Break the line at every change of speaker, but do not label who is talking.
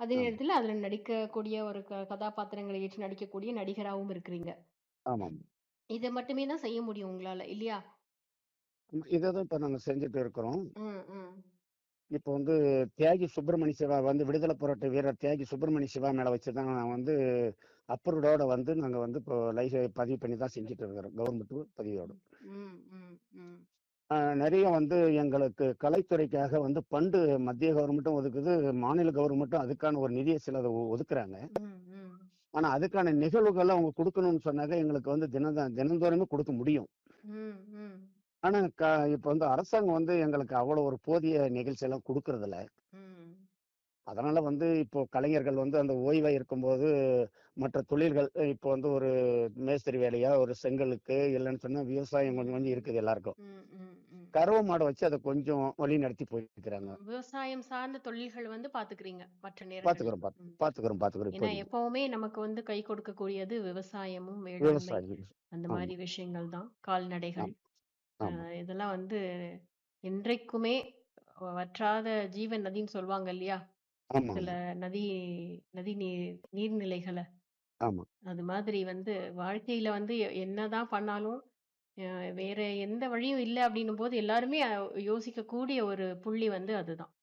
அதே
ஆமா.
நேரத்துல அதுல நடிக்கக்கூடிய ஒரு க கதாபாத்திரங்களை ஏற்று நடிக்கக்கூடிய நடிகராவும் இருக்கிறீங்க.
ஆமாம்.
இத மட்டுமே தான் செய்ய முடியும் உங்களால, இல்லையா?
ம். இததான் இப்ப நாங்க செஞ்சுட்டு இருக்கிறோம்.
ம், ம்.
இப்ப வந்து தியாகி சுப்பிரமணிய சிவா வந்து விடுதலை போராட்ட வீரர் தியாகி சுப்பிரமணிய சிவா மேல வச்சு தான் நான் வந்து அப்ரூவ்டோட வந்து நாங்க வந்து இப்போ லைச பதிவு பண்ணி தான் செஞ்சுட்டு இருக்கிறோம். கவர்மெண்ட் பதிவோட.
ம், ம், ம்.
ஆ நெறைய வந்து எங்களுக்கு கலைத்துறைக்காக வந்து ஃபண்டு மத்திய கவர்மெண்ட்டும் ஒதுக்குது, மாநில கவர்மெண்ட்டும் அதுக்கான ஒரு நிதிய சிலத ஒ ஒதுக்குறாங்க.
ம், ம்.
ஆனா அதுக்கான நிகழ்வுகள அவங்க குடுக்கணும்னு சொன்னாக்க எங்களுக்கு வந்து தினத தினந்தோறுமே குடுக்க முடியும்.
ம், ம்.
ஆனா க இப்ப வந்து அரசாங்கம் வந்து எங்களுக்கு அவ்வளோ ஒரு போதிய நிகழ்ச்சியெல்லாம் குடுக்கறதில்ல.
ம்.
அதனால வந்து இப்போ கலைஞர்கள் வந்து அந்த ஓய்வா இருக்கும்போது மற்ற தொழில்கள் இப்போ வந்து ஒரு மேஸ்திரி வேலையா, ஒரு செங்கலுக்கு இல்லன்னு சொன்னா விவசாயம் கொஞ்சம் கொஞ்சம் இருக்குது எல்லாருக்கும்.
ம், ம், ம்.
கறவ மாட வச்சு அத கொஞ்சம் வழி நடத்தி போய்க்கிறாங்க.
ம். விவசாயம் சார்ந்த தொழில்கள் வந்து பாத்துக்கிறீங்க, மற்ற நேரங்கள்ல.
பாத்துக்கிறோம், பாத்
ம்.
பாத்துக்கிறோம், பாத்துக்கிறோம்
ஏன்னா
இப்போதைக்கு.
எப்பவுமே நமக்கு வந்து கை கொடுக்கக்கூடியது விவசாயமும், வேளாண்மை
விவசாயம்.
அந்த
ஆமா.
மாரி விஷயங்கள் தான். கால்நடைகள்.
ஆம்.
அ
ஆமா.
இதெல்லாம் வந்து என்றைக்குமே வற்றாத ஜீவன் நதின்னு சொல்லுவாங்க இல்லையா?
ஆமா,
சில
ஆமா.
நதி நதி நீர் நீர்நிலைகள.
ஆமா.
அது மாதிரி வந்து வாழ்க்கையில வந்து எ என்னதான் பண்ணாலும், அ வேற எந்த வழியும் இல்ல அப்படின்னும்போது எல்லாருமே அ யோசிக்கக்கூடிய ஒரு புள்ளி வந்து அதுதான்.